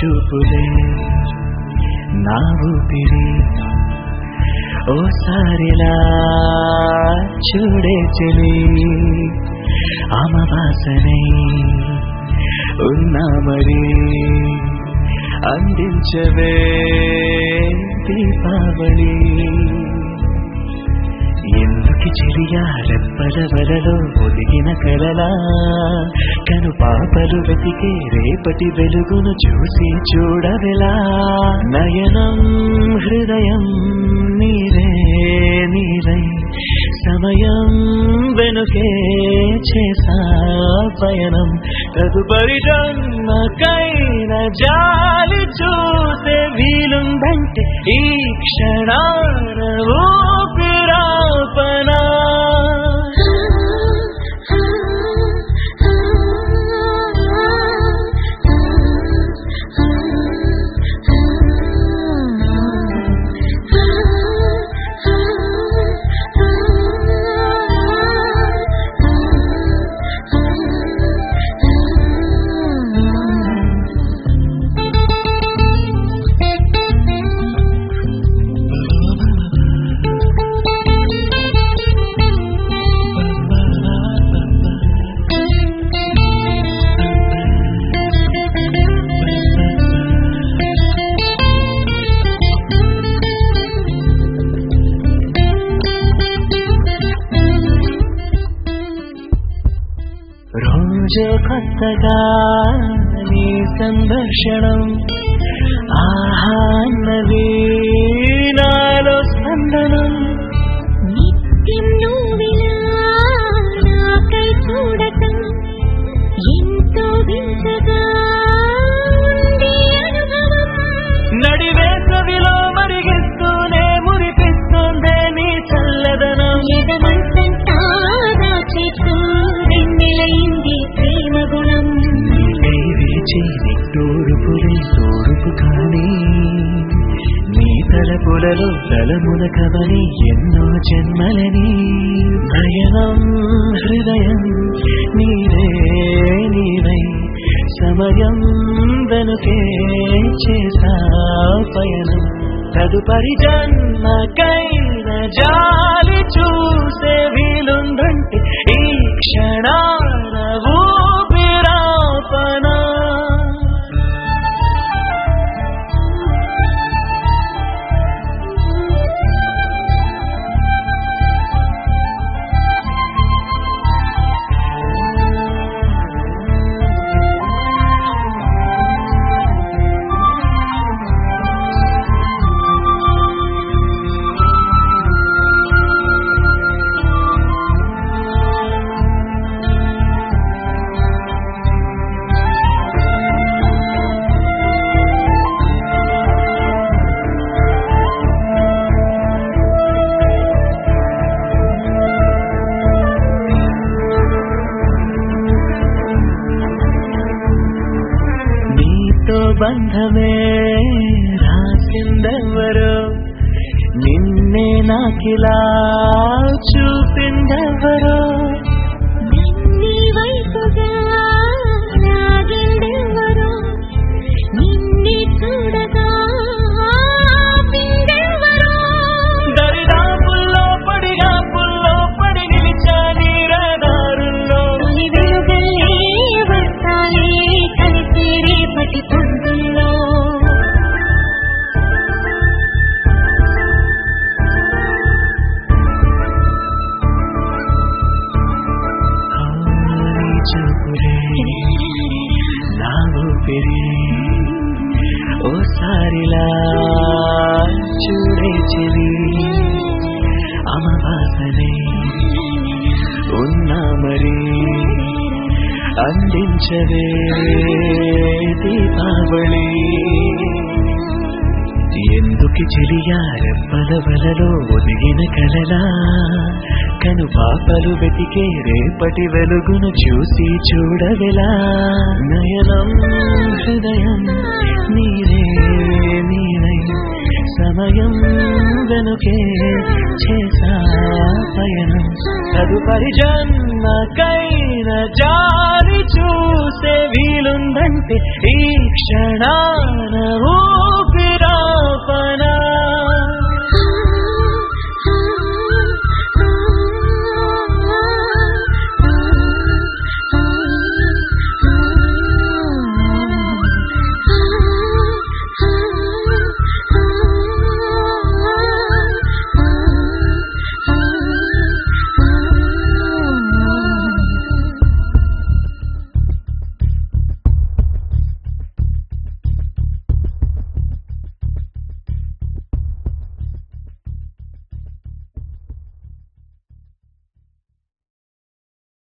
చూపులే నా ఊపిరి ఓసారిలా చూడే చెలి అమవాసనై ఉన్నా మరి అందించవే దీపావళి ఎందుకు చెలియా రెప్పల వలలో ఒదిగిన కలలా కను పాపలు వెతికే రేపటి వెలుగును చూసి చూడవెలా నయనం హృదయం నీరే నీరై సమయం వెనుకే చేసా పయనం తదుపరి జన్మకైన జాలి చూసే వీలుందంటే ఈ క్షణాన ఊపిరాపనా రోజు కొత్తగా నీ సందర్శనం ఆహాన్నది నాలో స్పందనం నిత్యం నువ్విలా నాకై చూడటం ఎంతో వింతగా ఉంది అనుభవం నడివేసవిలో మరిగిస్తూనే మురిపిస్తుందే నీ చల్లదనం ఎదమంతంతా దాచేస్తూ వెన్నెలయింది ప్రేమ గుణం నీకై వేచి నిట్టూరుపులే తోడుపు కానీ నీ తలపులలో తలమున కవని ఎన్నో జన్మలని భయనం హృదయం నీరే నీవై సమయం వెనుకే చేసా పయనం తదుపరి జన్మకైన జాలి చూసే వీలుందంటే ఈ క్షణాన ఊపిరాపనా నీతో బంధమే రాసిందెవరు నిన్నే నాకిలా చూపిందెవరు నిన్ని వైపుగా లాగిందెవరో నిన్నే చూడగా ఆపిందెవరో దరిదాపుల్లో పడిగాపుల్లో పడి నిలిచా నీరదారుల్లో తొలి వెలుగులే వస్తాలే కలిసి రేపటి పొద్దుల్లో నీ చూపులే నా ఊపిరి ఓసారిలా చూడే చెలి అమవాసనే ఉన్నా మరి అందించవే దీపావళి ఎందుకు చెలియా రెప్పల వలలో ఒదిగిన కలలా కను పాపలు వెతికే రేపటి వెలుగును చూసి చూడవెలా నయనం హృదయం నీరే నీరై సమయం వెనుకే చేసా పయనం తదుపరి జన్మకైన జాలి చూసే వీలుందంటే ఈ క్షణాన ఊపిరి